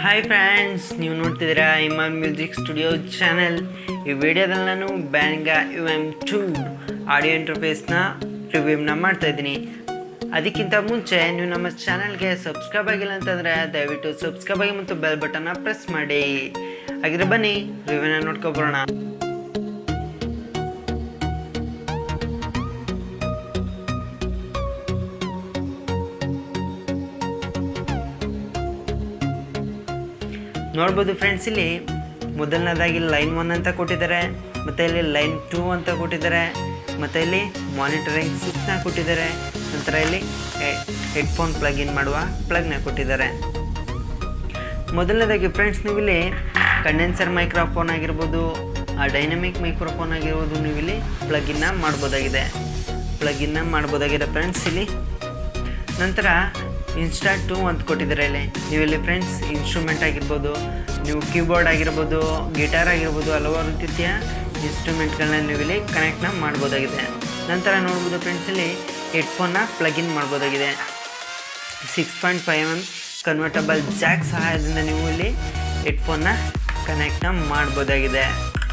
hi friends ನೀವು ನೋಡ್ತಿದ್ದೀರಾ ಇಮಾನ್ music studio channel ಈ ವಿಡಿಯೋದಲ್ಲಿ ನಾನು ಬ್ಯಾಂಗಾ ಯು ಎಮ್ ಟೂ ಆಡಿಯೋ ಇಂಟರ್ಫೇಸ್ನ ರಿವ್ಯೂನ ಮಾಡ್ತಾ ಇದ್ದೀನಿ ಅದಕ್ಕಿಂತ ಮುಂಚೆ ನೀವು ನಮ್ಮ ಚಾನಲ್ಗೆ ಸಬ್ಸ್ಕ್ರೈಬ್ ಆಗಿಲ್ಲ ಅಂತಂದರೆ ದಯವಿಟ್ಟು ಸಬ್ಸ್ಕ್ರೈಬ್ ಆಗಿ ಮತ್ತು ಬೆಲ್ ಬಟನ್ನ ಪ್ರೆಸ್ ಮಾಡಿ ಹಾಗಿದ್ರೆ ಬನ್ನಿ ರಿವ್ಯೂನ ನೋಡ್ಕೊಬರೋಣ ನೋಡ್ಬೋದು ಫ್ರೆಂಡ್ಸ್ ಇಲ್ಲಿ ಮೊದಲನೇದಾಗಿ ಲೈನ್ ಒನ್ ಅಂತ ಕೊಟ್ಟಿದ್ದಾರೆ ಮತ್ತು ಇಲ್ಲಿ ಲೈನ್ ಟೂ ಅಂತ ಕೊಟ್ಟಿದ್ದಾರೆ ಮತ್ತು ಇಲ್ಲಿ ಮಾನಿಟರಿಂಗ್ ಸ್ವಿಚ್ನ ಕೊಟ್ಟಿದ್ದಾರೆ ನಂತರ ಇಲ್ಲಿ ಹೆಡ್ಫೋನ್ ಪ್ಲಗ್ ಇನ್ ಮಾಡುವ ಪ್ಲಗ್ನ ಕೊಟ್ಟಿದ್ದಾರೆ ಮೊದಲನೇದಾಗಿ ಫ್ರೆಂಡ್ಸ್ ನೀವು ಇಲ್ಲಿ ಕಂಡೆನ್ಸರ್ ಮೈಕ್ರೋಫೋನ್ ಆಗಿರ್ಬೋದು ಆ ಡೈನಮಿಕ್ ಮೈಕ್ರೋಫೋನ್ ಆಗಿರ್ಬೋದು ನೀವು ಇಲ್ಲಿ ಪ್ಲಗಿನ್ನ ಮಾಡ್ಬೋದಾಗಿದೆ ಪ್ಲಗಿನ್ನ ಮಾಡ್ಬೋದಾಗಿದೆ ಫ್ರೆಂಡ್ಸ್ ಇಲ್ಲಿ ನಂತರ ಇನ್ಸ್ಟಾ ಟೂ ಅಂತ ಕೊಟ್ಟಿದ್ದಾರೆ ಇಲ್ಲಿ ನೀವು ಇಲ್ಲಿ ಫ್ರೆಂಡ್ಸ್ ಇನ್ಸ್ಟ್ರೂಮೆಂಟ್ ಆಗಿರ್ಬೋದು ನೀವು ಕೀಬೋರ್ಡ್ ಆಗಿರ್ಬೋದು ಗಿಟಾರ್ ಆಗಿರ್ಬೋದು ಹಲವಾರು ರೀತಿಯ ಇನ್ಸ್ಟ್ರೂಮೆಂಟ್ಗಳನ್ನ ನೀವು ಇಲ್ಲಿ ಕನೆಕ್ಟ್ನ ಮಾಡ್ಬೋದಾಗಿದೆ ನಂತರ ನೋಡ್ಬೋದು ಫ್ರೆಂಡ್ಸ್ ಇಲ್ಲಿ ಹೆಡ್ಫೋನ್ನ ಪ್ಲಗಿನ್ ಮಾಡ್ಬೋದಾಗಿದೆ six point five M convertible jack ಸಹಾಯದಿಂದ ನೀವು ಇಲ್ಲಿ ಹೆಡ್ಫೋನ್ನ ಕನೆಕ್ಟ್ನ ಮಾಡ್ಬೋದಾಗಿದೆ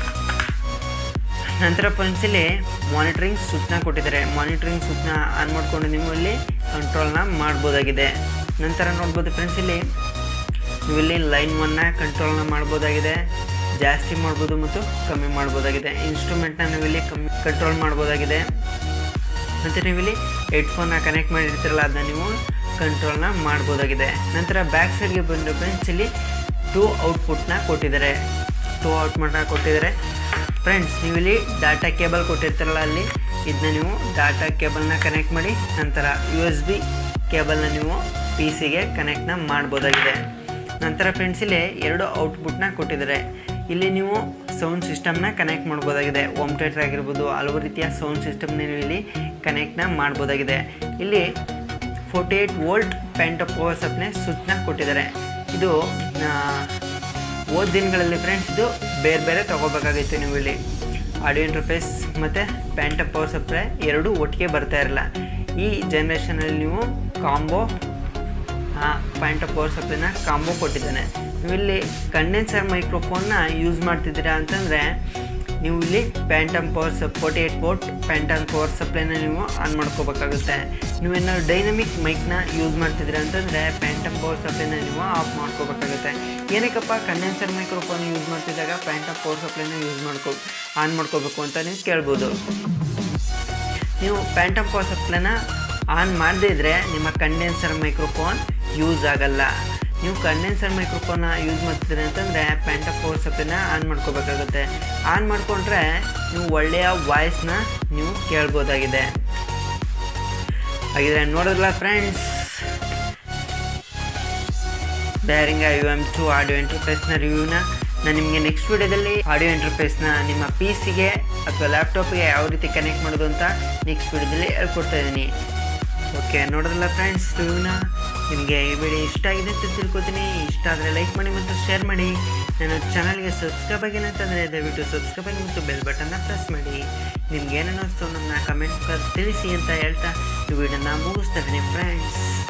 ನಂತರ ಫ್ರೆಂಡ್ಸ್ ಇಲ್ಲಿ ಮಾನಿಟರಿಂಗ್ ಸ್ವಿಚ್ನ ಕೊಟ್ಟಿದ್ದಾರೆ ಮಾನಿಟರಿಂಗ್ ಸ್ವಿಚ್ನ ಆನ್ ಮಾಡಿಕೊಂಡು ನೀವು ಇಲ್ಲಿ ಕಂಟ್ರೋಲ್ನ ಮಾಡ್ಬೋದಾಗಿದೆ ನಂತರ ನೋಡ್ಬೋದು ಫ್ರೆಂಡ್ಸ್ ಇಲ್ಲಿ ನೀವು ಇಲ್ಲಿ ಲೈನ್ ಒನ್ನ ಕಂಟ್ರೋಲ್ನ ಮಾಡ್ಬೋದಾಗಿದೆ ಜಾಸ್ತಿ ಮಾಡ್ಬೋದು ಮತ್ತು ಕಮ್ಮಿ ಮಾಡ್ಬೋದಾಗಿದೆ ಇನ್ಸ್ಟ್ರೂಮೆಂಟ್ನ ನೀವು ಇಲ್ಲಿ ಕಮ್ಮಿ ಕಂಟ್ರೋಲ್ ಮಾಡ್ಬೋದಾಗಿದೆ ಮತ್ತು ನೀವು ಇಲ್ಲಿ ಹೆಡ್ಫೋನ್ನ ಕನೆಕ್ಟ್ ಮಾಡಿರ್ತೀರಲ್ಲ ಅದನ್ನ ನೀವು ಕಂಟ್ರೋಲ್ನ ಮಾಡ್ಬೋದಾಗಿದೆ ನಂತರ ಬ್ಯಾಕ್ ಸೈಡ್ಗೆ ಬಂದು ಫ್ರೆಂಡ್ಸ್ ಇಲ್ಲಿ ಟೂ ಔಟ್ಪುಟ್ನ ಕೊಟ್ಟಿದ್ದಾರೆ ಟೂ ಔಟ್ಪುಟ್ನ ಕೊಟ್ಟಿದ್ದಾರೆ ಫ್ರೆಂಡ್ಸ್ ನೀವು ಇಲ್ಲಿ ಡಾಟಾ ಕೇಬಲ್ ಕೊಟ್ಟಿರ್ತಾರಲ್ಲ ಅಲ್ಲಿ ಇದನ್ನ ನೀವು ಡಾಟಾ ಕೇಬಲ್ನ ಕನೆಕ್ಟ್ ಮಾಡಿ ನಂತರ ಯು ಎಸ್ ಬಿ ಕೇಬಲ್ನ ನೀವು ಪಿ ಸಿಗೆ ಕನೆಕ್ಟ್ನ ಮಾಡ್ಬೋದಾಗಿದೆ ನಂತರ ಫ್ರೆಂಡ್ಸ್ ಇಲ್ಲಿ ಎರಡು ಔಟ್ಪುಟ್ನ ಕೊಟ್ಟಿದ್ದಾರೆ ಇಲ್ಲಿ ನೀವು ಸೌಂಡ್ ಸಿಸ್ಟಮ್ನ ಕನೆಕ್ಟ್ ಮಾಡ್ಬೋದಾಗಿದೆ ಹೋಮ್ ಥಿಯೇಟರ್ ಆಗಿರ್ಬೋದು ಹಲವು ರೀತಿಯ ಸೌಂಡ್ ಸಿಸ್ಟಮ್ನ ನೀವು ಇಲ್ಲಿ ಕನೆಕ್ಟ್ನ ಮಾಡ್ಬೋದಾಗಿದೆ ಇಲ್ಲಿ forty eight volt phantom power ಸಪ್ನೆ ಸ್ವಿಚ್ನ ಕೊಟ್ಟಿದ್ದಾರೆ ಇದು ಓದ್ ದಿನಗಳಲ್ಲಿ ಫ್ರೆಂಡ್ಸ್ ಇದು ಬೇರೆ ಬೇರೆ ತೊಗೋಬೇಕಾಗಿತ್ತು ನೀವು ಇಲ್ಲಿ ಆಡಿಯೋ ಇಂಟರ್ಫೇಸ್ ಮತ್ತು ಪ್ಯಾಂಟ್ ಪವರ್ ಸಪ್ಲೈ ಎರಡೂ ಒಟ್ಟಿಗೆ ಬರ್ತಾ ಇರಲ್ಲ ಈ ಜನ್ರೇಷನಲ್ಲಿ ನೀವು ಕಾಂಬೋ ಪಾಯಿಂಟ್ ಆಫ್ ಪವರ್ ಸಪ್ಲೈನ ಕಾಂಬೋ ಕೊಟ್ಟಿದ್ದಾನೆ ನೀವು ಇಲ್ಲಿ ಕಂಡೆನ್ಸರ್ ಮೈಕ್ರೋಫೋನ್ನ ಯೂಸ್ ಮಾಡ್ತಿದ್ದೀರಾ ಅಂತಂದರೆ ನೀವು ಇಲ್ಲಿ ಪ್ಯಾಂಟಮ್ ಪವರ್ ಸಪ್ forty eight port phantom power ಸಪ್ಲೈನ ನೀವು ಆನ್ ಮಾಡ್ಕೋಬೇಕಾಗುತ್ತೆ ನೀವೇನಾದ್ರು ಡೈನಮಿಕ್ ಮೈಕ್ನ ಯೂಸ್ ಮಾಡ್ತಿದ್ದೀರಾ ಅಂತಂದರೆ ಪ್ಯಾಂಟಮ್ ಪವರ್ ಸಪ್ಲೈನ ನೀವು ಆಫ್ ಮಾಡ್ಕೋಬೇಕಾಗುತ್ತೆ ಏನಕ್ಕಪ್ಪ ಕಂಡೆನ್ಸರ್ ಮೈಕ್ರೋಫೋನ್ ಯೂಸ್ ಮಾಡ್ತಿದ್ದಾಗ ಪ್ಯಾಂಟಮ್ ಪವರ್ ಸಪ್ಲೈನ ಯೂಸ್ ಮಾಡ್ಕೋ ಆನ್ ಮಾಡ್ಕೋಬೇಕು ಅಂತ ನೀವು ಕೇಳ್ಬೋದು ನೀವು ಪ್ಯಾಂಟಮ್ ಪವರ್ ಸಪ್ಲೈನ ಆನ್ ಮಾಡದೇ ಇದ್ದರೆ ನಿಮ್ಮ ಕಂಡೆನ್ಸರ್ ಮೈಕ್ರೋಫೋನ್ ಯೂಸ್ ಆಗಲ್ಲ ನೀವು ಕಂಡೆನ್ಸರ್ ಮೈಕ್ರೋಫೋನ್ನ ಯೂಸ್ ಮಾಡ್ತಿದ್ರಿ ಅಂತಂದರೆ ಪ್ಯಾಂಟಪ್ ಪವರ್ ಸಪ್ಲೈನ ಆನ್ ಮಾಡ್ಕೋಬೇಕಾಗುತ್ತೆ ಆನ್ ಮಾಡಿಕೊಂಡ್ರೆ ನೀವು ಒಳ್ಳೆಯ ವಾಯ್ಸ್ನ ನೀವು ಕೇಳ್ಬೋದಾಗಿದೆ ಹಾಗಿದ್ರೆ ನೋಡಿದ್ರಲ್ಲ friends Behringer U M two audio ಇಂಟರ್ಫೇಸ್ನ ರಿವ್ಯೂನ ನಾನು ನಿಮಗೆ ನೆಕ್ಸ್ಟ್ ವಿಡಿಯೋದಲ್ಲಿ ಆಡಿಯೋ ಇಂಟರ್ಫೇಸ್ನ ನಿಮ್ಮ ಪಿ ಸಿಗೆ ಅಥವಾ ಲ್ಯಾಪ್ಟಾಪ್ಗೆ ಯಾವ ರೀತಿ ಕನೆಕ್ಟ್ ಮಾಡೋದು ಅಂತ ನೆಕ್ಸ್ಟ್ ವಿಡಿಯೋದಲ್ಲಿ ಹೇಳ್ಕೊಡ್ತಾ ಇದ್ದೀನಿ ಓಕೆ ನೋಡೋದಲ್ಲ ಫ್ರೆಂಡ್ಸ್ ರಿವ್ಯೂನ ನಿಮಗೆ ಈ ವಿಡಿಯೋ ಇಷ್ಟ ಆಗಿದೆ ಅಂತ ತಿಳ್ಕೊತೀನಿ ಇಷ್ಟ ಆದರೆ ಲೈಕ್ ಮಾಡಿ ಮತ್ತು ಶೇರ್ ಮಾಡಿ ನನ್ನ ಚಾನಲ್ಗೆ ಸಬ್ಸ್ಕ್ರೈಬ್ ಆಗಿಲ್ಲ ಅಂತಂದರೆ ದಯವಿಟ್ಟು ಸಬ್ಸ್ಕ್ರೈಬ್ ಆಗಿ ಮತ್ತು ಬೆಲ್ ಬಟನ್ನ ಪ್ರೆಸ್ ಮಾಡಿ ನಿಮ್ಗೆ ಏನೇನು ಅನಿಸ್ತು ನನ್ನ ಕಮೆಂಟ್ ತಿಳಿಸಿ ಅಂತ ಹೇಳ್ತಾ ಈ ವಿಡಿಯೋನ ಮುಗಿಸ್ತಾ ಇದ್ದೀನಿ ಫ್ರೆಂಡ್ಸ್